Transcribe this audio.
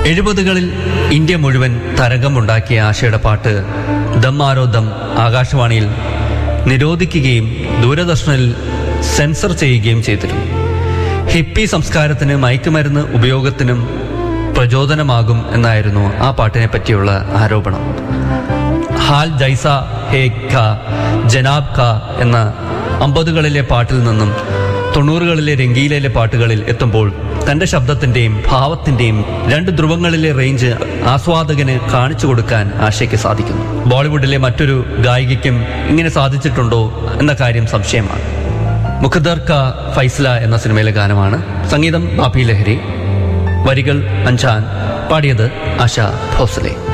എഴുപതുകളിൽ India മുഴുവൻ തരംഗമുണ്ടാക്കിയ ആശയുടെ പാട്ട് ദം ആരോ ദം ആകാശവാണിയിൽ നിരോധിക്കുകയും ദൂരദർശനിൽ സെൻസർ ചെയ്യുകയും ചെയ്തിരുന്നു ഹിപ്പി സംസ്കാരത്തിന് മയക്കുമരുന്ന് ഉപയോഗത്തിനും പ്രചോദനമാകും എന്നായിരുന്നു ആ പാട്ടിനെ പറ്റിയുള്ള ആരോപണം ഹാൽ ജൈസ ഹേ ഖ ജനാബ് ഖ എന്ന അമ്പതുകളിലെ പാട്ടിൽ നിന്നും തൊണ്ണൂറുകളിലെ രംഗീലയിലെ പാട്ടുകളിൽ എത്തുമ്പോൾ തന്റെ ശബ്ദത്തിന്റെയും ഭാവത്തിന്റെയും രണ്ട് ധ്രുവങ്ങളിലെ റേഞ്ച് ആസ്വാദകന് കാണിച്ചു കൊടുക്കാൻ ആശയ്ക്ക് സാധിക്കുന്നു ബോളിവുഡിലെ മറ്റൊരു ഗായികയ്ക്കും ഇങ്ങനെ സാധിച്ചിട്ടുണ്ടോ എന്ന കാര്യം സംശയമാണ് മുഖദർ ക ഫൈസ്ല എന്ന സിനിമയിലെ ഗാനമാണ് സംഗീതം ബാപ്പി ലഹരി വരികൾ അഞ്ചാൻ പാടിയത് ആശ ഭോസ്ലെ